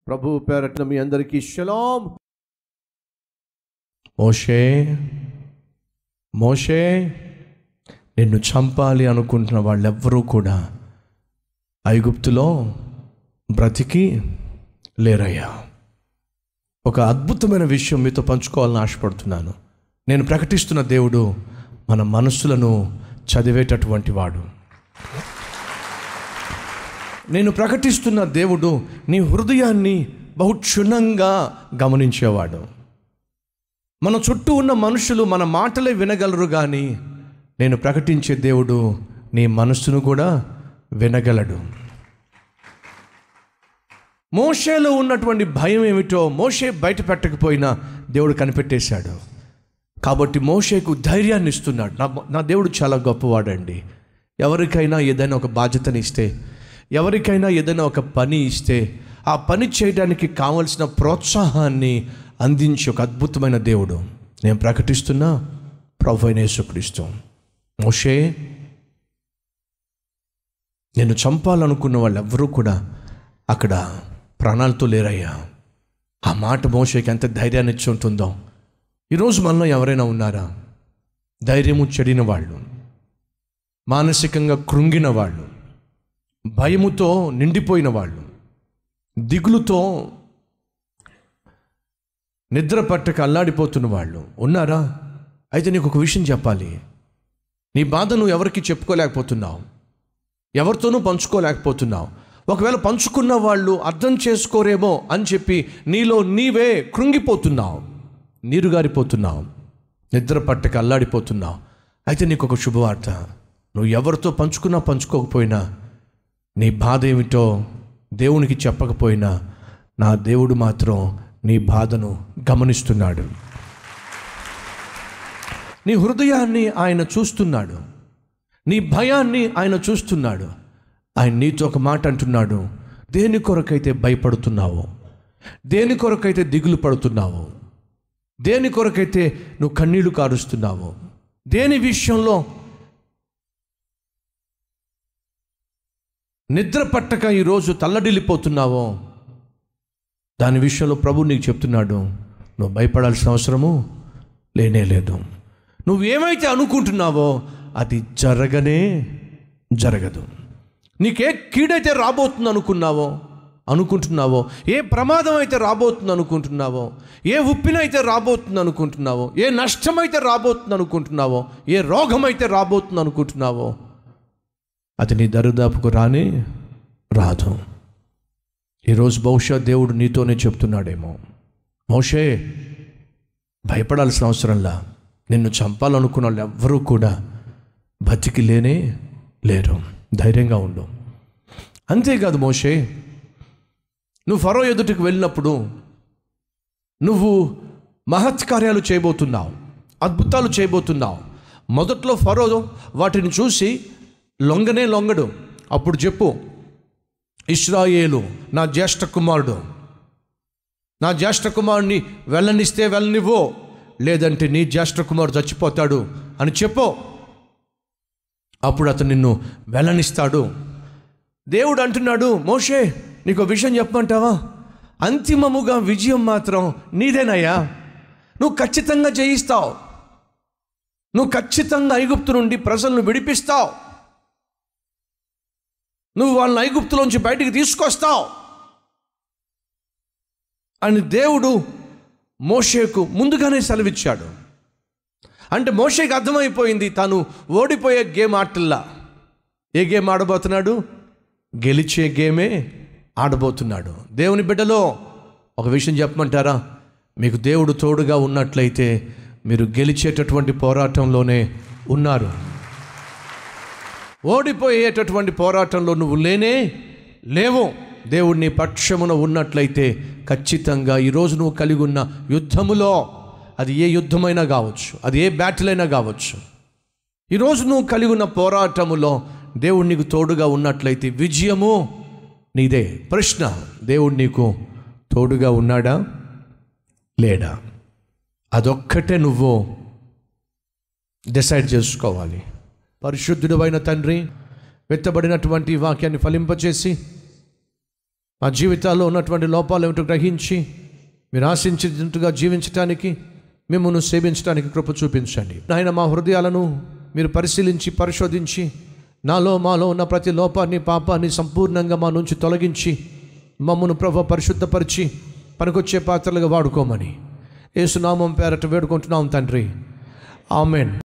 ప్రభు పేరట్న మీ అందరికీ షలాం మోషే మోషే నిన్ను చంపాలి అనుకుంటున్న వాళ్ళెవ్వరూ కూడా ఐగుప్తులో బ్రతికి లేరయ్యా ఒక అద్భుతమైన విషయం మీతో పంచుకోవాలని ఆశపడుతున్నాను నేను ప్రకటిస్తున్న దేవుడు మన మనస్సులను చదివేటటువంటి వాడు నేను ప్రకటిస్తున్న దేవుడు నీ హృదయాన్ని బహుక్షుణ్ణంగా గమనించేవాడు మన చుట్టూ ఉన్న మనుషులు మన మాటలే వినగలరు కానీ నేను ప్రకటించే దేవుడు నీ మనస్సును కూడా వినగలడు మోషేలో ఉన్నటువంటి భయం ఏమిటో మోషే బయట పెట్టకపోయినా దేవుడు కనిపెట్టేశాడు కాబట్టి మోషేకు ధైర్యాన్ని ఇస్తున్నాడు నా నా దేవుడు చాలా గొప్పవాడండి ఎవరికైనా ఏదైనా ఒక బాధ్యతని ఇస్తే ఎవరికైనా ఏదైనా ఒక పని ఇస్తే ఆ పని చేయడానికి కావలసిన ప్రోత్సాహాన్ని అందించే ఒక అద్భుతమైన దేవుడు నేను ప్రకటిస్తున్నా ప్రభు అయిన యేసుక్రీస్తు మోషే నేను చంపాలనుకున్న వాళ్ళు ఎవ్వరూ కూడా అక్కడ ప్రాణాలతో లేరయ్యా ఆ మాట మోషేకి ఎంత ధైర్యాన్ని ఇచ్చి ఉంటుందో ఈరోజు మనలో ఎవరైనా ఉన్నారా ధైర్యము చెడిన వాళ్ళు మానసికంగా కృంగిన వాళ్ళు భయముతో నిండిపోయిన వాళ్ళు దిగులుతో నిద్ర పట్టక అల్లాడిపోతున్న వాళ్ళు ఉన్నారా అయితే నీకు ఒక విషయం చెప్పాలి నీ బాధ నువ్వు ఎవరికి చెప్పుకోలేకపోతున్నావు ఎవరితోనూ పంచుకోలేకపోతున్నావు ఒకవేళ పంచుకున్న వాళ్ళు అర్థం చేసుకోరేమో అని చెప్పి నీలో నీవే కృంగిపోతున్నావు నీరుగారిపోతున్నావు నిద్ర పట్టక అల్లాడిపోతున్నావు అయితే నీకు ఒక శుభవార్త నువ్వు ఎవరితో పంచుకున్నా పంచుకోకపోయినా నీ బాధ ఏమిటో దేవునికి చెప్పకపోయినా నా దేవుడు మాత్రం నీ బాధను గమనిస్తున్నాడు నీ హృదయాన్ని ఆయన చూస్తున్నాడు నీ భయాన్ని ఆయన చూస్తున్నాడు ఆయన నీతో ఒక మాట అంటున్నాడు దేని కొరకైతే భయపడుతున్నావో దేని కొరకైతే దిగులు పడుతున్నావో దేని కొరకైతే నువ్వు కన్నీళ్లు కారుస్తున్నావో దేని విషయంలో నిద్ర పట్టక ఈరోజు తల్లడిల్లిపోతున్నావో దాని విషయంలో ప్రభు నీకు చెప్తున్నాడు నువ్వు భయపడాల్సిన అవసరము లేనే లేదు నువ్వు ఏమైతే అనుకుంటున్నావో అది జరగనే జరగదు నీకే కీడైతే రాబోతుంది అనుకున్నావో అనుకుంటున్నావో ఏ ప్రమాదం అయితే రాబోతుంది అనుకుంటున్నావో ఏ ఉప్పినైతే రాబోతుంది అనుకుంటున్నావో ఏ నష్టమైతే రాబోతుంది అనుకుంటున్నావో ఏ రోగం అయితే రాబోతుంది అనుకుంటున్నావో అది నీ దరిదాపుకు రానే రాదు ఈరోజు బహుశా దేవుడు నీతోనే చెప్తున్నాడేమో మోషే భయపడాల్సిన అవసరంలా నిన్ను చంపాలనుకున్న వాళ్ళు ఎవ్వరూ కూడా బతికి లేనే లేరు ధైర్యంగా ఉండు అంతేకాదు మోషే నువ్వు ఫరో ఎదుటికి వెళ్ళినప్పుడు నువ్వు మహత్కార్యాలు చేయబోతున్నావు అద్భుతాలు చేయబోతున్నావు మొదట్లో ఫరో వాటిని చూసి లొంగనే లొంగడు అప్పుడు చెప్పు ఇస్రాయేలు నా జ్యేష్ఠ కుమారుడు నా జ్యేష్ఠ కుమారుడిని వెళ్ళనిస్తే వెళ్ళనివ్వు లేదంటే నీ జ్యేష్ఠ కుమారుడు చచ్చిపోతాడు అని చెప్పు అప్పుడు అతను నిన్ను వెళ్ళనిస్తాడు దేవుడు అంటున్నాడు మోషే నీకు ఒక విషయం చెప్పమంటావా అంతిమముగా విజయం మాత్రం నీదేనయ్యా నువ్వు ఖచ్చితంగా జయిస్తావు నువ్వు ఖచ్చితంగా ఐగుప్తు నుండి ప్రజలను విడిపిస్తావు నువ్వు వాళ్ళని ఐగుప్తులోంచి బయటికి తీసుకొస్తావు అని దేవుడు మోషేకు ముందుగానే సెలవిచ్చాడు అంటే మోషేకి అర్థమైపోయింది తాను ఓడిపోయే గేమ్ ఆటల్లా ఏ గేమ్ ఆడబోతున్నాడు గెలిచే గేమే ఆడబోతున్నాడు దేవుని బిడ్డలో ఒక విషయం చెప్పమంటారా మీకు దేవుడు తోడుగా ఉన్నట్లయితే మీరు గెలిచేటటువంటి పోరాటంలోనే ఉన్నారు ఓడిపోయేటటువంటి పోరాటంలో నువ్వు లేనే లేవు దేవుడు నీ పక్షమున ఉన్నట్లయితే ఖచ్చితంగా ఈరోజు నువ్వు కలిగి ఉన్న యుద్ధములో అది ఏ యుద్ధమైనా కావచ్చు అది ఏ బ్యాటిల్ అయినా కావచ్చు ఈరోజు నువ్వు కలిగి ఉన్న పోరాటములో దేవుడు నీకు తోడుగా ఉన్నట్లయితే విజయము నీదే ప్రశ్న దేవుడు నీకు తోడుగా ఉన్నాడా లేడా అదొక్కటే నువ్వు డిసైడ్ చేసుకోవాలి పరిశుద్ధుడు అయిన తండ్రి వెత్తబడినటువంటి ఈ వాక్యాన్ని ఫలింపచేసి మా జీవితాల్లో ఉన్నటువంటి లోపాలు ఏమిటో గ్రహించి మీరు ఆశించినట్టుగా జీవించడానికి మిమ్మల్ని సేవించడానికి కృప చూపించండి నాయన మా హృదయాలను మీరు పరిశీలించి పరిశోధించి నాలో మాలో ఉన్న ప్రతి లోపాన్ని పాపాన్ని సంపూర్ణంగా మా నుంచి తొలగించి మమ్మను ప్రభు పరిశుద్ధపరిచి పనికొచ్చే పాత్రలుగా వాడుకోమని ఏసునామం పేరట వేడుకుంటున్నాం తండ్రి ఆమెన్